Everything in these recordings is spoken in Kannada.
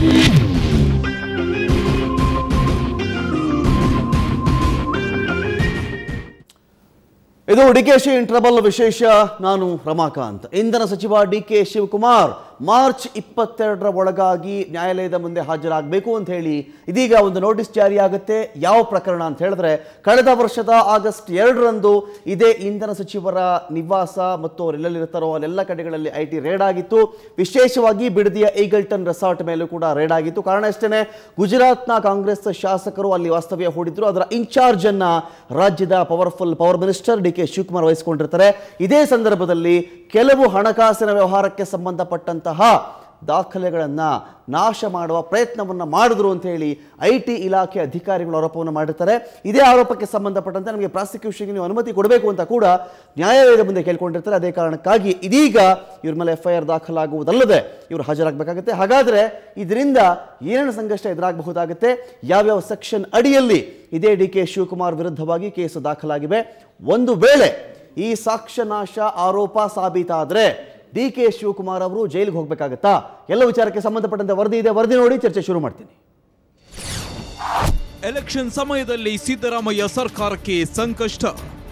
ಇದು ಡಿ ಕೆ ಶಿ ಇಂಟ್ರಬಲ್ ವಿಶೇಷ ನಾನು ರಮಾಕಾಂತ್ ಇಂಧನ ಸಚಿವ ಡಿ ಕೆ ಶಿವಕುಮಾರ್ ಮಾರ್ಚ್ ಇಪ್ಪತ್ತೆರಡರ ಒಳಗಾಗಿ ನ್ಯಾಯಾಲಯದ ಮುಂದೆ ಹಾಜರಾಗಬೇಕು ಅಂತ ಹೇಳಿ ಇದೀಗ ಒಂದು ನೋಟಿಸ್ ಜಾರಿಯಾಗುತ್ತೆ ಯಾವ ಪ್ರಕರಣ ಅಂತ ಹೇಳಿದ್ರೆ ಕಳೆದ ವರ್ಷದ ಆಗಸ್ಟ್ ಎರಡರಂದು ಇದೇ ಇಂಧನ ಸಚಿವರ ನಿವಾಸ ಮತ್ತು ಅವರೆಲ್ಲರಿರ್ತಾರೋ ಅಲ್ಲೆಲ್ಲ ಕಡೆಗಳಲ್ಲಿ ಐ ಟಿ ರೇಡ್ ಆಗಿತ್ತು ವಿಶೇಷವಾಗಿ ಬಿಡದಿಯ ಈಗಲ್ಟನ್ ರೆಸಾರ್ಟ್ ಮೇಲೂ ಕೂಡ ರೇಡ್ ಆಗಿತ್ತು ಕಾರಣ ಅಷ್ಟೇ ಗುಜರಾತ್ನ ಕಾಂಗ್ರೆಸ್ ಶಾಸಕರು ಅಲ್ಲಿ ವಾಸ್ತವ್ಯ ಹೂಡಿದ್ರು ಅದರ ಇನ್ಚಾರ್ಜ್ ಅನ್ನ ರಾಜ್ಯದ powerful power minister D K Shivakumar ವಹಿಸಿಕೊಂಡಿರ್ತಾರೆ ಇದೇ ಸಂದರ್ಭದಲ್ಲಿ ಕೆಲವು ಹಣಕಾಸಿನ ವ್ಯವಹಾರಕ್ಕೆ ಸಂಬಂಧಪಟ್ಟಂತಹ ದಾಖಲೆಗಳನ್ನ ನಾಶ ಮಾಡುವ ಪ್ರಯತ್ನವನ್ನ ಮಾಡಿದ್ರು ಅಂತ ಹೇಳಿ ಐ ಟಿ ಇಲಾಖೆ ಅಧಿಕಾರಿಗಳು ಆರೋಪವನ್ನು ಮಾಡಿರ್ತಾರೆ ಇದೇ ಆರೋಪಕ್ಕೆ ಸಂಬಂಧಪಟ್ಟಂತೆ ನಮಗೆ ಪ್ರಾಸಿಕ್ಯೂಷನ್ಗೆ ನೀವು ಅನುಮತಿ ಕೊಡಬೇಕು ಅಂತ ಕೂಡ ನ್ಯಾಯಾಲಯದ ಮುಂದೆ ಕೇಳ್ಕೊಂಡಿರ್ತಾರೆ ಅದೇ ಕಾರಣಕ್ಕಾಗಿ ಇದೀಗ ಇವ್ರ ಮೇಲೆ ಎಫ್ ಐ ಆರ್ ದಾಖಲಾಗುವುದಲ್ಲದೆ ಇವರು ಹಾಜರಾಗಬೇಕಾಗುತ್ತೆ ಹಾಗಾದ್ರೆ ಇದರಿಂದ ಏನೇನು ಸಂಕಷ್ಟ ಎದುರಾಗಬಹುದಾಗುತ್ತೆ ಯಾವ್ಯಾವ ಸೆಕ್ಷನ್ ಅಡಿಯಲ್ಲಿ ಇದೇ ಡಿ ಕೆ ಶಿವಕುಮಾರ್ ವಿರುದ್ಧವಾಗಿ ಕೇಸು ದಾಖಲಾಗಿವೆ ಒಂದು ವೇಳೆ ಈ ಸಾಕ್ಷ್ಯನಾಶ ಆರೋಪ ಸಾಬೀತಾದ್ರೆ ಡಿ ಕೆ ಶಿವಕುಮಾರ್ ಅವರು ಜೈಲಿಗೆ ಹೋಗ್ಬೇಕಾಗತ್ತಾ ಎಲ್ಲ ವಿಚಾರಕ್ಕೆ ಸಂಬಂಧಪಟ್ಟಂತೆ ವರದಿ ಇದೆ ವರದಿ ನೋಡಿ ಚರ್ಚೆ ಶುರು ಮಾಡ್ತೀನಿ ಎಲೆಕ್ಷನ್ ಸಮಯದಲ್ಲಿ ಸಿದ್ದರಾಮಯ್ಯ ಸರ್ಕಾರಕ್ಕೆ ಸಂಕಷ್ಟ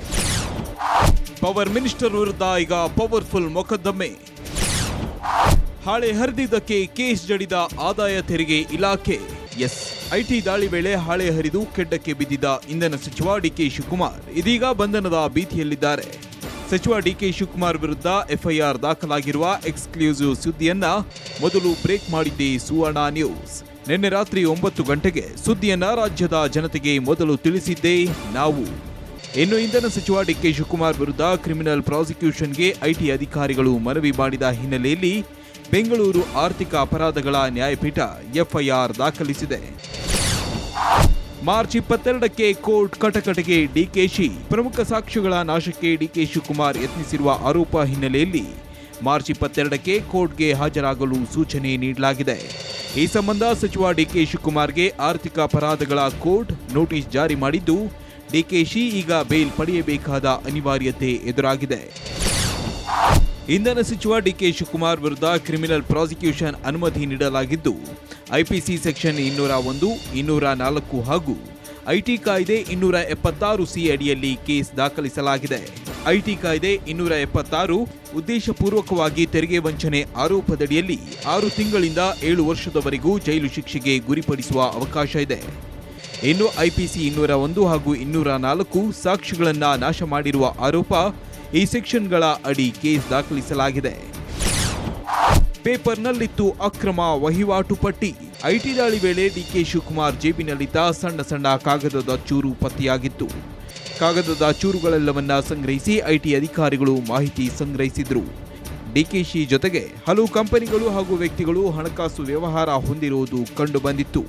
ಪವರ್ ಮಿನಿಸ್ಟರ್ ವಿರುದ್ಧ ಈಗ ಪವರ್ಫುಲ್ ಮೊಕದ್ದಮೆ ಹಾಳೆ ಹರಿದಿದ್ದಕ್ಕೆ ಕೇಸ್ ಜಡಿದ ಆದಾಯ ತೆರಿಗೆ ಇಲಾಖೆ ಎಸ್ ಐಟಿ ದಾಳಿ ವೇಳೆ ಹಾಳೆ ಹರಿದು ಕೆಡ್ಡಕ್ಕೆ ಬಿದ್ದಿದ್ದ ಇಂಧನ ಸಚಿವ ಡಿಕೆ ಶಿವಕುಮಾರ್ ಇದೀಗ ಬಂಧನದ ಭೀತಿಯಲ್ಲಿದ್ದಾರೆ ಸಚಿವ ಡಿಕೆ ಶಿವಕುಮಾರ್ ವಿರುದ್ಧ ಎಫ್ಐಆರ್ ದಾಖಲಾಗಿರುವ ಎಕ್ಸ್ಕ್ಲೂಸಿವ್ ಸುದ್ದಿಯನ್ನ ಮೊದಲು ಬ್ರೇಕ್ ಮಾಡಿದ್ದೆ ಸುವರ್ಣ ನ್ಯೂಸ್ ನಿನ್ನೆ ರಾತ್ರಿ ಒಂಬತ್ತು ಗಂಟೆಗೆ ಸುದ್ದಿಯನ್ನ ರಾಜ್ಯದ ಜನತೆಗೆ ಮೊದಲು ತಿಳಿಸಿದ್ದೇ ನಾವು ಇನ್ನು ಇಂಧನ ಸಚಿವ ಡಿಕೆ ಶಿವಕುಮಾರ್ ವಿರುದ್ಧ ಕ್ರಿಮಿನಲ್ ಪ್ರಾಸಿಕ್ಯೂಷನ್ಗೆ ಐಟಿ ಅಧಿಕಾರಿಗಳು ಮನವಿ ಮಾಡಿದ ಹಿನ್ನೆಲೆಯಲ್ಲಿ ಬೆಂಗಳೂರು ಆರ್ಥಿಕ ಅಪರಾಧಗಳ ನ್ಯಾಯಪೀಠ ಎಫ್ಐಆರ್ ದಾಖಲಿಸಿದೆ ಮಾರ್ಚ್ ಇಪ್ಪತ್ತೆರಡಕ್ಕೆ ಕೋರ್ಟ್ ಕಟಕಟೆಗೆ ಡಿಕೆಶಿ ಪ್ರಮುಖ ಸಾಕ್ಷ್ಯಗಳ ನಾಶಕ್ಕೆ ಡಿಕೆ ಶಿವಕುಮಾರ್ ಯತ್ನಿಸಿರುವ ಆರೋಪ ಹಿನ್ನೆಲೆಯಲ್ಲಿ ಮಾರ್ಚ್ ಇಪ್ಪತ್ತೆರಡಕ್ಕೆ ಕೋರ್ಟ್ಗೆ ಹಾಜರಾಗಲು ಸೂಚನೆ ನೀಡಲಾಗಿದೆ ಈ ಸಂಬಂಧ ಸಚಿವ ಡಿಕೆ ಶಿವಕುಮಾರ್ಗೆ ಆರ್ಥಿಕ ಅಪರಾಧಗಳ ಕೋರ್ಟ್ ನೋಟಿಸ್ ಜಾರಿ ಮಾಡಿದ್ದು ಡಿಕೆಶಿ ಈಗ ಬೇಲ್ ಪಡೆಯಬೇಕಾದ ಅನಿವಾರ್ಯತೆ ಎದುರಾಗಿದೆ ಇಂಧನ ಸಚಿವ ಡಿಕೆ ಶಿವಕುಮಾರ್ ವಿರುದ್ಧ ಕ್ರಿಮಿನಲ್ ಪ್ರಾಸಿಕ್ಯೂಷನ್ ಅನುಮತಿ ನೀಡಲಾಗಿದ್ದು ಐಪಿಸಿ ಸೆಕ್ಷನ್ ಇನ್ನೂರ ಒಂದು ಇನ್ನೂರ ನಾಲ್ಕು ಹಾಗೂ ಐಟಿ ಕಾಯ್ದೆ ಇನ್ನೂರ ಎಪ್ಪತ್ತಾರು ಸಿ ಅಡಿಯಲ್ಲಿ ಕೇಸ್ ದಾಖಲಿಸಲಾಗಿದೆ ಐಟಿ ಕಾಯ್ದೆ ಇನ್ನೂರ ಎಪ್ಪತ್ತಾರು ಉದ್ದೇಶಪೂರ್ವಕವಾಗಿ ತೆರಿಗೆ ವಂಚನೆ ಆರೋಪದಡಿಯಲ್ಲಿ ಆರು ತಿಂಗಳಿಂದ ಏಳು ವರ್ಷದವರೆಗೂ ಜೈಲು ಶಿಕ್ಷೆಗೆ ಗುರಿಪಡಿಸುವ ಅವಕಾಶ ಇದೆ ಇನ್ನು ಐಪಿಸಿ ಇನ್ನೂರ ಒಂದು ಹಾಗೂ ಇನ್ನೂರ ನಾಲ್ಕು ಸಾಕ್ಷಿಗಳನ್ನ ನಾಶ ಮಾಡಿರುವ ಆರೋಪ ಈ ಸೆಕ್ಷನ್ಗಳ ಅಡಿ ಕೇಸ್ ದಾಖಲಿಸಲಾಗಿದೆ ಪೇಪರ್ನಲ್ಲಿತ್ತು ಅಕ್ರಮ ವಹಿವಾಟು ಪಟ್ಟಿ ಐಟಿ ದಾಳಿ ವೇಳೆ ಡಿಕೆ ಶಿವಕುಮಾರ್ ಜೇಬಿನಲ್ಲಿದ್ದ ಸಣ್ಣ ಸಣ್ಣ ಕಾಗದದ ಚೂರು ಪತ್ತೆಯಾಗಿತ್ತು ಕಾಗದದ ಚೂರುಗಳೆಲ್ಲವನ್ನ ಸಂಗ್ರಹಿಸಿ ಐಟಿ ಅಧಿಕಾರಿಗಳು ಮಾಹಿತಿ ಸಂಗ್ರಹಿಸಿದ್ರು ಡಿಕೆಶಿ ಜೊತೆಗೆ ಹಲವು ಕಂಪನಿಗಳು ಹಾಗೂ ವ್ಯಕ್ತಿಗಳು ಹಣಕಾಸು ವ್ಯವಹಾರ ಹೊಂದಿರುವುದು ಕಂಡುಬಂದಿತ್ತು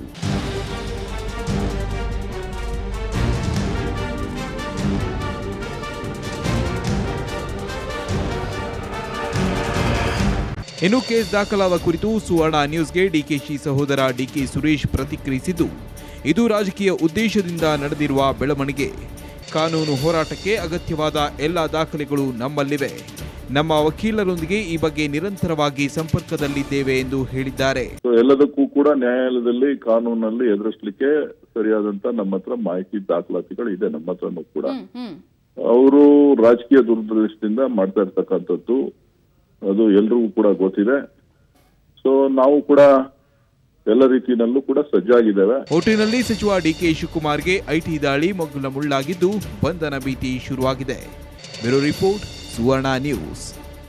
ಇನ್ನು ಕೇಸ್ ದಾಖಲಾದ ಕುರಿತು ಸುವರ್ಣ ನ್ಯೂಸ್ಗೆ ಡಿಕೆಶಿ ಸಹೋದರ ಡಿಕೆ ಸುರೇಶ್ ಪ್ರತಿಕ್ರಿಯಿಸಿದ್ದು ಇದು ರಾಜಕೀಯ ಉದ್ದೇಶದಿಂದ ನಡೆದಿರುವ ಬೆಳವಣಿಗೆ ಕಾನೂನು ಹೋರಾಟಕ್ಕೆ ಅಗತ್ಯವಾದ ಎಲ್ಲ ದಾಖಲೆಗಳು ನಮ್ಮಲ್ಲಿವೆ ನಮ್ಮ ವಕೀಲರೊಂದಿಗೆ ಈ ಬಗ್ಗೆ ನಿರಂತರವಾಗಿ ಸಂಪರ್ಕದಲ್ಲಿದ್ದೇವೆ ಎಂದು ಹೇಳಿದ್ದಾರೆ ಸೊ ಎಲ್ಲದಕ್ಕೂ ಕೂಡ ನ್ಯಾಯಾಲಯದಲ್ಲಿ ಕಾನೂನಲ್ಲಿ ಎದುರಿಸ್ಲಿಕ್ಕೆ ಸರಿಯಾದಂತ ನಮ್ಮ ಹತ್ರ ಮಾಹಿತಿ ದಾಖಲಾತಿಗಳು ಇದೆ ನಮ್ಮ ಹತ್ರನೂ ಕೂಡ ಅವರು ರಾಜಕೀಯ ದುರದೃಷ್ಟದಿಂದ ಮಾಡ್ತಾ ಇರ್ತಕ್ಕಂಥದ್ದು ಅದು ಎಲ್ರಿಗೂ ಕೂಡ ಗೊತ್ತಿದೆ ಸೊ ನಾವು ಕೂಡ ಎಲ್ಲ ರೀತಿಯಲ್ಲೂ ಕೂಡ ಸಜ್ಜಾಗಿದ್ದೇವೆ ಒಟ್ಟಿನಲ್ಲಿ ಸಚಿವ ಡಿಕೆ ಶಿವಕುಮಾರ್ಗೆ ಐಟಿ ದಾಳಿ ಮಗ್ಗುಲ ಮುಳ್ಳಾಗಿದ್ದು ಬಂಧನ ಭೀತಿ ಶುರುವಾಗಿದೆ ಬ್ಯೂರೋ ರಿಪೋರ್ಟ್ ಸುವರ್ಣ ನ್ಯೂಸ್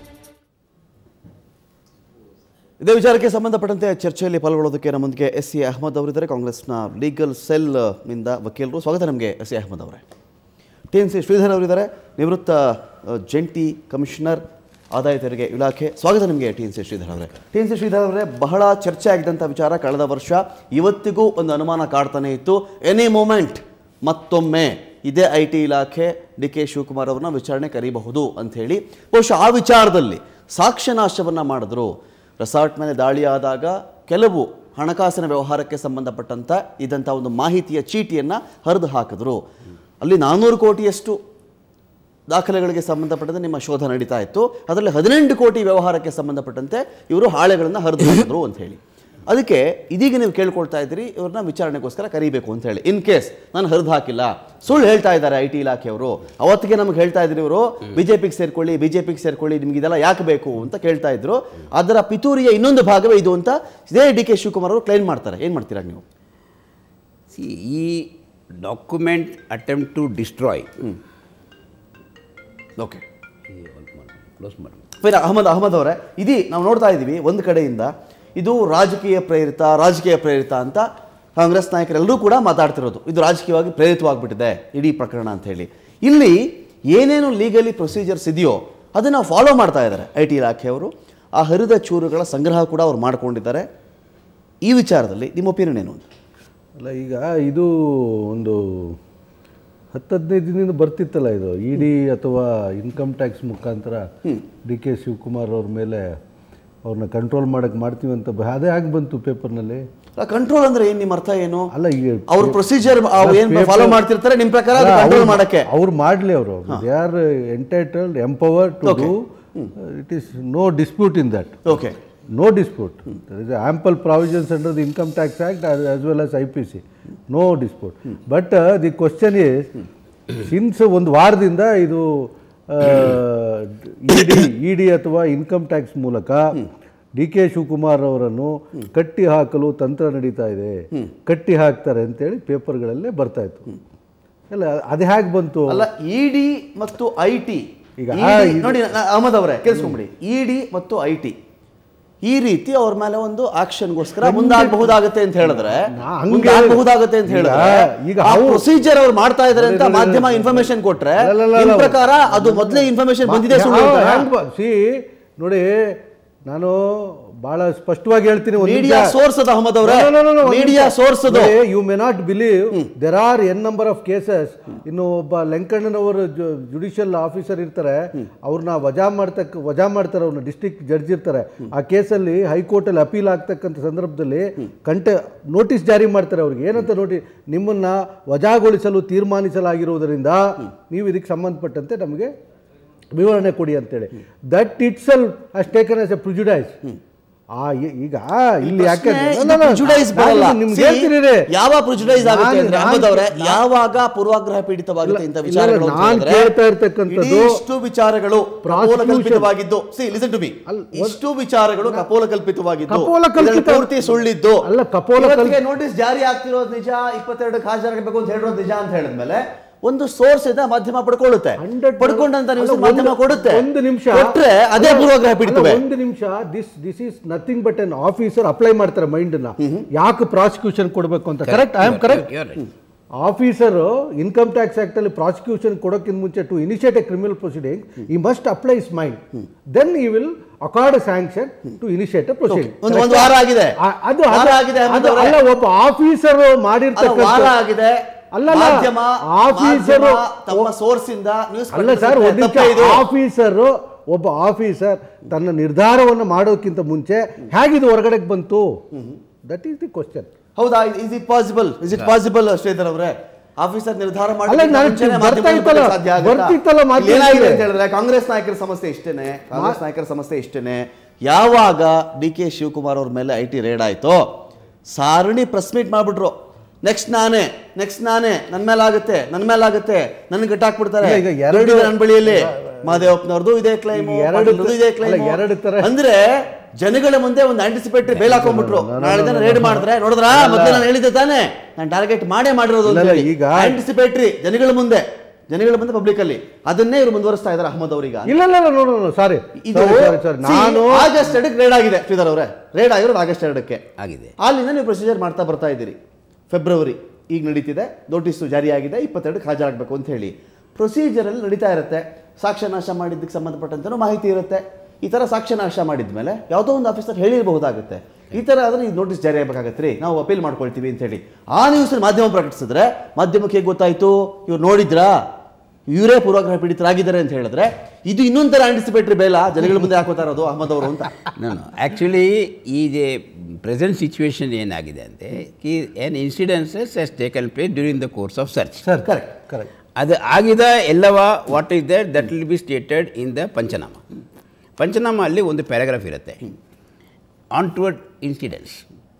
ಇದೇ ವಿಚಾರಕ್ಕೆ ಸಂಬಂಧಪಟ್ಟಂತೆ ಚರ್ಚೆಯಲ್ಲಿ ಪಾಲ್ಗೊಳ್ಳೋದಕ್ಕೆ ನಮ್ಮೊಂದಿಗೆ ಎಸ್ ಸಿ ಅಹಮದ್ ಅವರಿದ್ದಾರೆ ಕಾಂಗ್ರೆಸ್ನ ಲೀಗಲ್ ಸೆಲ್ ನಿಂದ ವಕೀಲರು ಸ್ವಾಗತ ನಮಗೆ ಎಸ್ ಸಿ ಅಹಮದ್ ಅವರೇ ಟಿ ಎನ್ ಸಿ ಶ್ರೀಧರ್ ಅವರಿದ್ದಾರೆ ನಿವೃತ್ತ ಅ, ಜಂಟಿ ಕಮಿಷನರ್ ಆದಾಯ ತೆರಿಗೆ ಇಲಾಖೆ ಸ್ವಾಗತ ನಿಮಗೆ ಟಿ ಎನ್ ಸಿ ಶ್ರೀಧರ್ ಅವರೇ ಟಿ ಎನ್ ಸಿ ಶ್ರೀಧರ್ ಅವರೇ ಬಹಳ ಚರ್ಚೆ ಆಗಿದ್ದಂಥ ವಿಚಾರ ಕಳೆದ ವರ್ಷ ಇವತ್ತಿಗೂ ಒಂದು ಅನುಮಾನ ಕಾಡ್ತಾನೆ ಇತ್ತು ಎನಿ ಮೂಮೆಂಟ್ ಮತ್ತೊಮ್ಮೆ ಇದೇ ಐ ಟಿ ಇಲಾಖೆ ಡಿ ಕೆ ಶಿವಕುಮಾರ್ ಅವ್ರನ್ನ ವಿಚಾರಣೆ ಕರೀಬಹುದು ಅಂಥೇಳಿ ಬಹುಶಃ ಆ ವಿಚಾರದಲ್ಲಿ ಸಾಕ್ಷ್ಯನಾಶವನ್ನು ಮಾಡಿದ್ರು ರೆಸಾರ್ಟ್ ಮೇಲೆ ದಾಳಿ ಆದಾಗ ಕೆಲವು ಹಣಕಾಸಿನ ವ್ಯವಹಾರಕ್ಕೆ ಸಂಬಂಧಪಟ್ಟಂಥ ಇದಂಥ ಒಂದು ಮಾಹಿತಿಯ ಚೀಟಿಯನ್ನು ಹರಿದು ಹಾಕಿದ್ರು ಅಲ್ಲಿ ನಾನ್ನೂರು ಕೋಟಿಯಷ್ಟು ದಾಖಲೆಗಳಿಗೆ ಸಂಬಂಧಪಟ್ಟಂತೆ ನಿಮ್ಮ ಶೋಧ ನಡೀತಾ ಇತ್ತು ಅದರಲ್ಲಿ ಹದಿನೆಂಟು ಕೋಟಿ ವ್ಯವಹಾರಕ್ಕೆ ಸಂಬಂಧಪಟ್ಟಂತೆ ಇವರು ಹಾಳೆಗಳನ್ನು ಹರಿದು ಹಾಕಿದ್ರು ಅಂತ ಹೇಳಿ ಅದಕ್ಕೆ ಇದೀಗ ನೀವು ಕೇಳ್ಕೊಳ್ತಾ ಇದ್ದೀರಿ ಇವ್ರನ್ನ ವಿಚಾರಣೆಗೋಸ್ಕರ ಕರಿಬೇಕು ಅಂತ ಹೇಳಿ ಇನ್ ಕೇಸ್ ನಾನು ಹರಿದು ಹಾಕಿಲ್ಲ ಸುಳ್ಳು ಹೇಳ್ತಾ ಇದ್ದಾರೆ ಐ ಟಿ ಇಲಾಖೆಯವರು ಅವತ್ತಿಗೆ ನಮ್ಗೆ ಹೇಳ್ತಾ ಇದ್ರಿ ಇವರು ಬಿಜೆಪಿಗೆ ಸೇರ್ಕೊಳ್ಳಿ ಬಿಜೆಪಿಗೆ ಸೇರ್ಕೊಳ್ಳಿ ನಿಮ್ಗೆ ಇದೆಲ್ಲ ಯಾಕೆ ಬೇಕು ಅಂತ ಕೇಳ್ತಾ ಇದ್ರು ಅದರ ಪಿತೂರಿಯ ಇನ್ನೊಂದು ಭಾಗವೇ ಇದು ಅಂತ ಇದೇ ಡಿ ಕೆ ಶಿವಕುಮಾರ್ ಅವರು ಕ್ಲೈಮ್ ಮಾಡ್ತಾರೆ ಏನು ಮಾಡ್ತೀರಾ ನೀವು ಸಿ ಈ document attempt to destroy okay close ಮಾಡಿ ಫೈನ್ ಅಹಮದ್ ಅಹಮದ್ ಅವರೇ ಇದೀ ನಾವು ನೋಡ್ತಾ ಇದ್ದೀವಿ ಒಂದು ಕಡೆಯಿಂದ ಇದು ರಾಜಕೀಯ ಪ್ರೇರಿತ ರಾಜಕೀಯ ಪ್ರೇರಿತ ಅಂತ ಕಾಂಗ್ರೆಸ್ ನಾಯಕರೆಲ್ಲರೂ ಕೂಡ ಮಾತಾಡ್ತಿರೋದು ಇದು ರಾಜಕೀಯವಾಗಿ ಪ್ರೇರಿತವಾಗ್ಬಿಟ್ಟಿದೆ ಇಡೀ ಪ್ರಕರಣ ಅಂತ ಹೇಳಿ ಇಲ್ಲಿ ಏನೇನು ಲೀಗಲಿ ಪ್ರೊಸೀಜರ್ಸ್ ಇದೆಯೋ ಅದನ್ನು ಫಾಲೋ ಮಾಡ್ತಾ ಇದ್ದಾರೆ ಐ ಟಿ ಇಲಾಖೆಯವರು ಆ ಹರಿದ ಚೂರುಗಳ ಸಂಗ್ರಹ ಕೂಡ ಅವ್ರು ಮಾಡ್ಕೊಂಡಿದ್ದಾರೆ ಈ ವಿಚಾರದಲ್ಲಿ ನಿಮ್ಮ ಒಪಿನಿಯನ್ ಏನು ಅಂತ ಅಲ್ಲ ಈಗ ಇದು ಒಂದು ಹತ್ತು ಹದಿನೈದು ದಿನದಿಂದ ಬರ್ತಿತ್ತಲ್ಲ ಇದು ಇ ಡಿ ಅಥವಾ ಇನ್ಕಮ್ ಟ್ಯಾಕ್ಸ್ ಮುಖಾಂತರ ಡಿ ಕೆ ಶಿವಕುಮಾರ್ ಅವ್ರ ಮೇಲೆ ಅವ್ರನ್ನ ಕಂಟ್ರೋಲ್ ಮಾಡಕ್ಕೆ ಮಾಡ್ತೀವಿ ಅಂತ ಬ- ಅದೇ ಆಗಿ ಬಂತು ಪೇಪರ್ನಲ್ಲಿ ಕಂಟ್ರೋಲ್ ಅಂದ್ರೆ ಏನು ನಿಮ್ಮ ಅರ್ಥ ಏನು ಅಲ್ಲ ಈಗ ಅವ್ರ ಪ್ರೊಸೀಜರ್ ಏನು ಫಾಲೋ ಮಾಡ್ತಿರ್ತಾರೆ ನಿಮ್ಮ ಪ್ರಕಾರ ಕಂಟ್ರೋಲ್ ಮಾಡಕ್ಕೆ ಅವ್ರು ಮಾಡಲಿ ಅವರು they are entitled empower to do it is no dispute in that okay No dispute. There is ample provisions under the Income Tax Act as, as well as IPC. No dispute. But uh, the question is, since ಒಂದು ವಾರದಿಂದ ಇದು ಇ ಡಿ ಇ ಡಿ ಅಥವಾ ಇನ್ಕಮ್ ಟ್ಯಾಕ್ಸ್ ಮೂಲಕ ಡಿ ಕೆ ಶಿವಕುಮಾರ್ ಅವರನ್ನು ಕಟ್ಟಿ ಹಾಕಲು ತಂತ್ರ ನಡೀತಾ ಇದೆ ಕಟ್ಟಿ ಹಾಕ್ತಾರೆ ಅಂತೇಳಿ ಪೇಪರ್ಗಳಲ್ಲೇ ಬರ್ತಾ ಇತ್ತು ಅಲ್ಲ ಅದು ಹೇಗೆ ಬಂತು ಅಲ್ಲ ಇಡಿ ಮತ್ತು ಐ ಟಿ ಈಗ ಈಗ ಆ ಇದು- ನೋಡಿ ನಾ- ಅಹಮದ್ ಅವರೇ ಕೇಳಿಸ್ಕೊಂಬಿಡಿ ಇಡಿ ಮತ್ತು ಐ ಟಿ ಈ ರೀತಿ ಅವ್ರ ಮೇಲೆ ಒಂದು ಆಕ್ಷನ್ಗೋಸ್ಕರ ಮುಂದಾಗಬಹುದಾಗತ್ತೆ ಅಂತ ಹೇಳಿದ್ರೆ ನಾ ಹಂಗೆ ಮುಂದಾಗಬಹುದಾಗತ್ತೆ ಅಂತ ಈಗ- ಹೇಳಿದ್ರೆ ಈಗ ಈಗ ಅವ್ರು- ಪ್ರೊಸೀಜರ್ ಅವ್ರು ಮಾಡ್ತಾ ಇದಾರೆ ಅಂತ ಮಾಧ್ಯಮ ಇನ್ಫಾರ್ಮೇಶನ್ ಕೊಟ್ರೆ ಅಲ್ಲ, ಅಲ್ಲ, ನಿಮ್ ಅಲ್ಲ. ಪ್ರಕಾರ ಅದು ಮೊದಲೇ ಇನ್ಫಾರ್ಮೇಶನ್ ಬಂದಿದೆ ಸುಳ್ಳು ಯಾವ- ಅಂತಾರಾ? ಹ್ಯಾಂಗ್ ಬ- see, ನೋಡಿ ನಾನು ಬಹಳ ಸ್ಪಷ್ಟವಾಗಿ ಹೇಳ್ತೀನಿ ಒಂದು Media source ಅದು ಅಹಮದ್ ಅವ್ರೆ. Media source ಅದು. You may not believe there are N number of cases ಇನ್ನು ಒಬ್ಬ ಲೆಂಕಣ್ಣನವರು ಜುಡಿಷಿಯಲ್ ಆಫೀಸರ್ ಇರ್ತಾರೆ ಅವ್ರನ್ನ ವಜಾ ಮಾಡ್ತಕ್ಕ ವಜಾ ಮಾಡ್ತಾರೆ ಅವ್ರನ್ನ ಡಿಸ್ಟ್ರಿಕ್ಟ್ ಜಡ್ಜ್ ಇರ್ತಾರೆ ಆ ಕೇಸಲ್ಲಿ ಹೈಕೋರ್ಟಲ್ಲಿ ಅಪೀಲ್ ಆಗ್ತಕ್ಕಂಥ ಸಂದರ್ಭದಲ್ಲಿ ಕಂಟೆ ನೋಟಿಸ್ ಜಾರಿ ಮಾಡ್ತಾರೆ ಅವ್ರಿಗೆ ಏನಂತ ನೋಡಿ ನಿಮ್ಮನ್ನ ವಜಾಗೊಳಿಸಲು ತೀರ್ಮಾನಿಸಲಾಗಿರುವುದರಿಂದ ನೀವು ಇದಕ್ಕೆ ಸಂಬಂಧಪಟ್ಟಂತೆ ನಮಗೆ ವಿವರಣೆ ಕೊಡಿ ಅಂತೇಳಿ that itself has taken as a prejudice ಆ ಈ- ಈಗ ಇಲ್ಲಿ ಯಾಕೆ ಪ್ರಶ್ನೆ No, ಇದು no, no. prejudice ನಾನು ಬರಲ್ಲ. ನಿಮ್ಗೆ See, ಹೇಳ್ತೀನಿ ರೀ. ಯಾವ ಪ್ರಿಜುಡೈಸ್ ಆಗುತ್ತೆ ನಾನು- ಅಂದ್ರೆ ನಾನು- ಅಹಮದ್ ಅವರೇ ನಾನು- ಯಾವಾಗ ಪೂರ್ವಾಗ್ರಹ ಪೀಡಿತವಾಗುತ್ತೆ ಇಂಥ ಇಲ್ಲ, ವಿಚಾರಗಳು ಅಂತ ನಾನು ಹೇಳಿದ್ರೆ, ಕೇಳ್ತಾ ಇರ್ತಕ್ಕಂಥದ್ದು ಇದಿಷ್ಟು ವಿಚಾರಗಳು prosecution- ಕಲ್ಪಿತವಾಗಿದ್ದು ಸಿ ಲಿಸನ್ ಟು ಬಿ ಅಲ್ಲ, ಇಷ್ಟು ವಿಚಾರಗಳು ಕಪೋಲ ಕಲ್ಪಿತವಾಗಿದ್ದು ಕಪೋಲ ಕಲ್ಪಿತ- ಇದ್ರಲ್ಲಿ ಪೂರ್ತಿ ಸುಳ್ಳಿದ್ದು ಅಲ್ಲ, ಕಪೋಲ ಕಲ್- ಇವತ್ತಿಗೆ ನೋಟಿಸ್ ಜಾರಿ ಆಗ್ತಿರೋದು ನಿಜ ಇಪ್ಪತ್ತೆರಡಕ್ಕೆ ಹಾಜರಾಗಬೇಕು ಅಂತ ಹೇಳಿರೋದು ನಿಜ ಅಂತ ಹೇಳಿದ್ಮೇಲೆ ಒಂದು ಸೋರ್ಸ್ ಇಂದ ಮಾಧ್ಯಮ ಪಡ್ಕೊಳ್ಳುತ್ತೆ 100% ಪಡ್ಕೊಂಡಂತ ಅಲ್ಲ, ನ್ಯೂಸ್ ಒಂದು- ಮಾಧ್ಯಮ ಕೊಡುತ್ತೆ ಒಂದು ನಿಮಿಷ ಕೊಟ್ರೆ ಅದೇ ಪೂರ್ವಾಗ್ರಹ ಪೀಡಿತವೇ ಅಲ್ಲ, ಒಂದು ನಿಮಿಷ this this is nothing but an officer apply ಮಾಡ್ತಾರೆ ಮೈಂಡ್ ನ ಯಾಕೆ ಪ್ರಾಸಿಕ್ಯೂಷನ್ ಕೊಡಬೇಕು ಅಂತ correct I am correct officer income tax act ಅಲ್ಲಿ ಪ್ರಾಸಿಕ್ಯೂಷನ್ ಕೊಡೋಕ್ಕಿಂತ ಮುಂಚೆ to initiate a criminal proceeding he must apply his mind then he will accord sanction to initiate a proceeding ಒಂದು ಒಂದು ವಾರ ಆಗಿದೆ ಅದು ವಾರ ಅದು- ಆಗಿದೆ ಅಹಮದ್ ಅದು ಅವರೇ. ಅಲ್ಲ ಒಬ್ಬ ಆಫೀಸರ್ ಅಲ್ಲ, ವಾರ ಮಾಡಿರ್ತಕ್ಕಂಥ ಆಗಿದೆ ಅಲ್ಲಲ್ಲ, ಮಾಧ್ಯಮ ಆಫೀಸರು- ಮಾಧ್ಯಮ ತಮ್ಮ ಸೋರ್ಸ್ ಇಂದ ನ್ಯೂಸ್ ಅಲ್ಲ ಸರ್ ಒಂದು ನಿಮಿಷ ಆಫೀಸರ್ ಒಬ್ಬ ಆಫೀಸರ್ ತನ್ನ ನಿರ್ಧಾರವನ್ನು ಮಾಡೋಕ್ಕಿಂತ ಮುಂಚೆ ಹೇಗಿದು ಹೊರಗಡೆಗೆ ಬಂತು ದಟ್ ಈಸ್ ದಿ ಕ್ವಶನ್ ಹೌದಾ is it possible is it possible Sridhar ಅವರೇ ಆಫೀಸರ್ ನಿರ್ಧಾರ ಮಾಡಿ ಅಲ್ಲ, ನಾನು ಬರ್ತಾ ಇತ್ತಲ್ಲ, ಬರ್ತಿತ್ತಲ್ಲ ಮಾಧ್ಯಮದಲ್ಲಿ. ಏನಾಗಿದೆ ಅಂತ ಹೇಳಿದ್ರೆ ಕಾಂಗ್ರೆಸ್ ನಾಯಕರ ಸಮಸ್ಯೆ ಇಷ್ಟೇನೆ ಕಾಂಗ್ರೆಸ್ ನಾಯಕರ ಸಮಸ್ಯೆ ಇಷ್ಟೇನೆ ಯಾವಾಗ ಡಿ ಕೆ ಶಿವಕುಮಾರ್ ಅವ್ರ ಮೇಲೆ ಐ ಟಿ ರೇಡ್ ಆಯ್ತೋ ಸಾರಣಿ ಪ್ರೆಸ್ ಮೀಟ್ ಮಾಡ್ಬಿಟ್ರು ನೆಕ್ಸ್ಟ್ ನಾನೇ ನೆಕ್ಸ್ಟ್ ನಾನೇ ನನ್ನ ಮೇಲೆ ಆಗುತ್ತೆ ನನ್ನ ಮೇಲೆ ಆಗುತ್ತೆ ನನ್ಗೆ ಗಟ್ಟಾಕ್ಬಿಡ್ತಾರೆ ಇಲ್ಲ, ಈಗ ಎರಡು- ದುಡ್ಡಿದೆ ನನ್ನ ಬಳಿಯಲ್ಲಿ ಮಾದೇವಪ್ಪನವ್ರದ್ದು ಇದೇ ಕ್ಲೈಮ್ ಈಗ ಎರಡು ಇದೇ ಅಲ್ಲ, ಕ್ಲೈಮ್ ಎರಡು ತರ- ಅಂದ್ರೆ ಜನಗಳ ಮುಂದೆ ಒಂದು ಆಂಟಿಸಿಪೇಟರಿ ಬೇಲ್ ಹಾಕೊಂಡ್ಬಿಟ್ರು ನಾಳೆ ದಿನ ರೇಡ್ ಮಾಡಿದ್ರೆ ನೋಡಿದ್ರ ಮೊದಲೇ ನಾನು ಹೇಳಿದ್ದೆ ತಾನೇ ನಾನು ಟಾರ್ಗೆಟ್ ಮಾಡೇ ಮಾಡಿರೋದು ಇಲ್ಲ, ಇಲ್ಲ, ಈಗ- ಆಂಟಿಸಿಪೇಟರಿ ಜನಗಳ ಮುಂದೆ ಜನಗಳ ಮುಂದೆ ಪಬ್ಲಿಕ್ ಅಲ್ಲಿ ಅದನ್ನೇ ಇವರು ಮುಂದುವರಿಸ್ತಾ ಇದ್ದಾರೆ ಅಹಮದ್ ಅವರೀಗ ಇಲ್ಲ ಇಲ್ಲ ಇಲ್ಲ ನೋಡು ನೋಡು ಸಾರಿ ಇದು ಸಾರಿ ಸಾರಿ see, ನಾನು ಆಗಸ್ಟ್ ಎರಡಕ್ಕೆ ರೇಡ್ ಆಗಿದೆ ಶ್ರೀಧರ್ ಅವರೇ ರೇಡ್ ಆಗಿರೋದು ಆಗಸ್ಟ್ ಎರಡಕ್ಕೆ ಆಗಿದೆ ಅಲ್ಲಿಂದ ನೀವು ಪ್ರೊಸೀಜರ್ ಮಾಡ್ತಾ ಬರ್ತಾ ಇದ್ದೀರಿ ಫೆಬ್ರವರಿ ಈಗ ನಡೀತಿದೆ ನೋಟಿಸು ಜಾರಿಯಾಗಿದೆ ಇಪ್ಪತ್ತೆರಡಕ್ಕೆ ಹಾಜರಾಗಬೇಕು ಅಂತ ಹೇಳಿ ಪ್ರೊಸೀಜರಲ್ಲಿ ನಡೀತಾ ಇರುತ್ತೆ ಸಾಕ್ಷ್ಯ ನಾಶ ಮಾಡಿದ್ದಕ್ಕೆ ಸಂಬಂಧಪಟ್ಟಂತೆನೂ ಮಾಹಿತಿ ಇರುತ್ತೆ ಈ ಥರ ಸಾಕ್ಷ್ಯ ನಾಶ ಮಾಡಿದ್ಮೇಲೆ ಯಾವುದೋ ಒಂದು ಆಫೀಸರ್ ಹೇಳಿರಬಹುದಾಗುತ್ತೆ ಈ ಥರ ಆದರೆ ಈ ನೋಟಿಸ್ ಜಾರಿ ಆಗಬೇಕಾಗತ್ತೆ ರೀ ನಾವು ಅಪೀಲ್ ಮಾಡ್ಕೊಳ್ತೀವಿ ಅಂತ ಹೇಳಿ ಆ ನ್ಯೂಸ್ ಮಾಧ್ಯಮ ಪ್ರಕಟಿಸಿದ್ರೆ ಮಾಧ್ಯಮಕ್ಕೆ ಹೇಗೆ ಗೊತ್ತಾಯ್ತು ಇವ್ರು ನೋಡಿದ್ರಾ ಇವರೇ ಪೂರ್ವಾಗ್ರಹ ಪೀಡಿತರಾಗಿದ್ದಾರೆ ಅಂತ ಹೇಳಿದ್ರೆ ಇದು ಇನ್ನೊಂದು ಥರ ಆಂಟಿಸಿಪೇಟ್ರಿ ಬೇಲ ಜನಗಳ ಮುಂದೆ ಹಾಕೋತಾ ಇರೋದು ಅಹಮದ್ ಅವರು ಅಂತ ನಾನು ಆ್ಯಕ್ಚುಲಿ ಈ ಪ್ರೆಸೆಂಟ್ ಸಿಚುವೇಶನ್ ಏನಾಗಿದೆ ಅಂದರೆ ಕಿ ಎನ್ incidences has taken place during the course of search sir correct correct ಅದು ಆಗಿದ ಎಲ್ಲವ what is that that will be stated in the panchnama panchnama ಅಲ್ಲಿ ಒಂದು ಪ್ಯಾರಾಗ್ರಾಫ್ ಇರುತ್ತೆ ಆನ್ ಟುವರ್ಡ್ ಇನ್ಸಿಡೆನ್ಸ್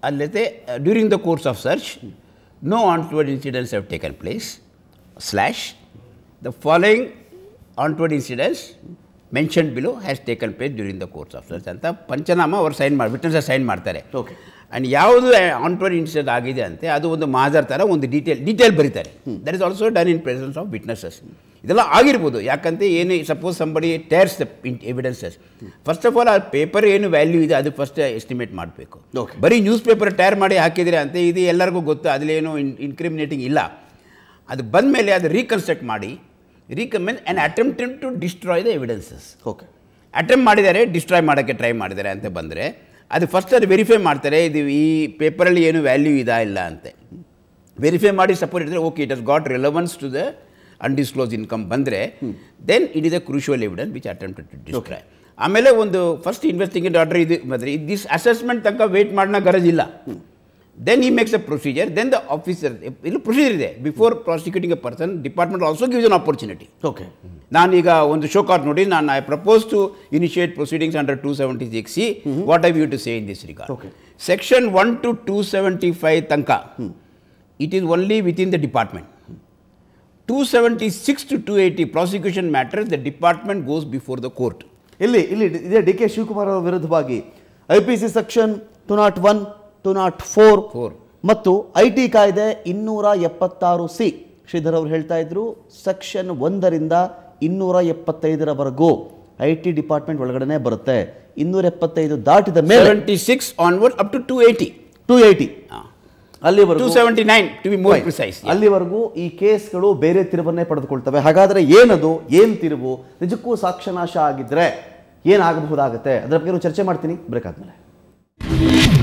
ಅಲ್ಲದೆ during the course of search no untoward incidents have taken place slash the following untoward incidents mention below has taken place during the course of search ಅಂತ ಪಂಚನಾಮ ಅವ್ರು ಸೈನ್ ಮಾಡಿ ವಿಟ್ನೆಸ್ ಸೈನ್ ಮಾಡ್ತಾರೆ Okay. ಆ್ಯಂಡ್ ಯಾವುದು ಆನ್ಟ್ವರ್ಡ್ ಇನ್ಸಿಡೆಂಟ್ ಆಗಿದೆ ಅಂತೆ ಅದು ಒಂದು ಮಾದರ್ ಥರ ಒಂದು ಡೀಟೇಲ್ ಡೀಟೇಲ್ ಬರೀತಾರೆ that is also done in presence of witnesses ಇದೆಲ್ಲ ಆಗಿರ್ಬೋದು ಯಾಕಂತ ಏನು suppose somebody tears the evidences first of all ಆ ಪೇಪರ್ ಏನು ವ್ಯಾಲ್ಯೂ ಇದೆ ಅದು ಫಸ್ಟ್ ಎಸ್ಟಿಮೇಟ್ ಮಾಡಬೇಕು Okay. ಬರೀ ನ್ಯೂಸ್ ಪೇಪರ್ ಟೇರ್ ಮಾಡಿ ಹಾಕಿದರೆ ಅಂತ ಇದು ಎಲ್ಲರಿಗೂ ಗೊತ್ತು ಅದರಲ್ಲೇನು ಇನ್ ಇನ್ಕ್ರಿಮಿನೇಟಿಂಗ್ ಇಲ್ಲ ಅದು ಬಂದ ಮೇಲೆ ಅದು ರೀಕನ್ಸ್ಟ್ರಕ್ಟ್ ಮಾಡಿ recommend and attempted to destroy the evidences okay attempt ಮಾಡಿದ್ದಾರೆ ಡಿಸ್ಟ್ರಾಯ್ ಮಾಡೋಕ್ಕೆ ಟ್ರೈ ಮಾಡಿದ್ದಾರೆ ಅಂತ ಬಂದರೆ ಅದು ಫಸ್ಟ್ ಅದು ವೆರಿಫೈ ಮಾಡ್ತಾರೆ ಇದು ಈ ಪೇಪರಲ್ಲಿ ಏನು ವ್ಯಾಲ್ಯೂ ಇದಾ ಇಲ್ಲ ಅಂತೆ ವೆರಿಫೈ ಮಾಡಿ ಸಪೋರ್ಟ್ ಇದ್ದರೆ okay it has got relevance to the undisclosed income ಬಂದರೆ then it is a crucial evidence which attempted to destroy ಆಮೇಲೆ ಒಂದು ಫಸ್ಟ್ ಇನ್ವೆಸ್ಟಿಗೇಟ್ ಆರ್ಡರ್ ಇದು ಬಂದರೆ ದಿಸ್ ಅಸೆಸ್ಮೆಂಟ್ ತನಕ ವೆಯ್ಟ್ ಮಾಡೋಣ ಗರಜಿಲ್ಲ then he makes a procedure then the officer ಇಲ್ಲಿ ಪ್ರೊಸೀಜರ್ ಇದೆ before prosecuting a person department also gives an opportunity okay ನಾನೀಗ ಒಂದು ಶೋ ಕಾರ್ಡ್ ನೋಡಿ ನಾನು I propose to initiate proceedings under two seventy six C what I you to say in this regard Okay. Section one to two seventy five ತನಕ it is only with in the department two seventy six to two eighty prosecution matters the department goes before the court ಇಲ್ಲಿ ಇಲ್ಲಿ ಇದೇ ಡಿ ಕೆ ಶಿವಕುಮಾರ್ ಅವರ ವಿರುದ್ಧವಾಗಿ I P C section two not one two not four Four. ಮತ್ತು ಐ ಟಿ ಕಾಯ್ದೆ ಇನ್ನೂರ ಎಪ್ಪತ್ತಾರು ಸಿ ಶ್ರೀಧರ್ ಅವರು ಹೇಳ್ತಾ ಇದ್ರು ಸೆಕ್ಷನ್ ಒಂದರಿಂದ ಇನ್ನೂರ ಎಪ್ಪತ್ತೈದರವರೆಗೂ ಐ ಟಿ ಡಿಪಾರ್ಟ್ಮೆಂಟ್ ಒಳಗಡೆನೆ ಬರುತ್ತೆ ಇನ್ನೂರ ಎಪ್ಪತ್ತೈದು ದಾಟಿದ ಮೇಲೆ seventy six onward up to two eighty two eighty two ಅಲ್ಲಿವರೆಗೂ seventy nine to be more precise ಅಲ್ಲಿವರೆಗೂ ಈ ಕೇಸ್ಗಳು ಬೇರೆ ತಿರುವನ್ನೇ ಪಡೆದುಕೊಳ್ತವೆ ಹಾಗಾದ್ರೆ ಏನದು ಏನ್ ತಿರುವು ನಿಜಕ್ಕೂ ಸಾಕ್ಷ್ಯನಾಶ ಆಗಿದ್ರೆ ಏನಾಗಬಹುದಾಗತ್ತೆ ಅದರ ಬಗ್ಗೆ ಚರ್ಚೆ ಮಾಡ್ತೀನಿ ಬ್ರೇಕ್ ಆದ್ಮೇಲೆ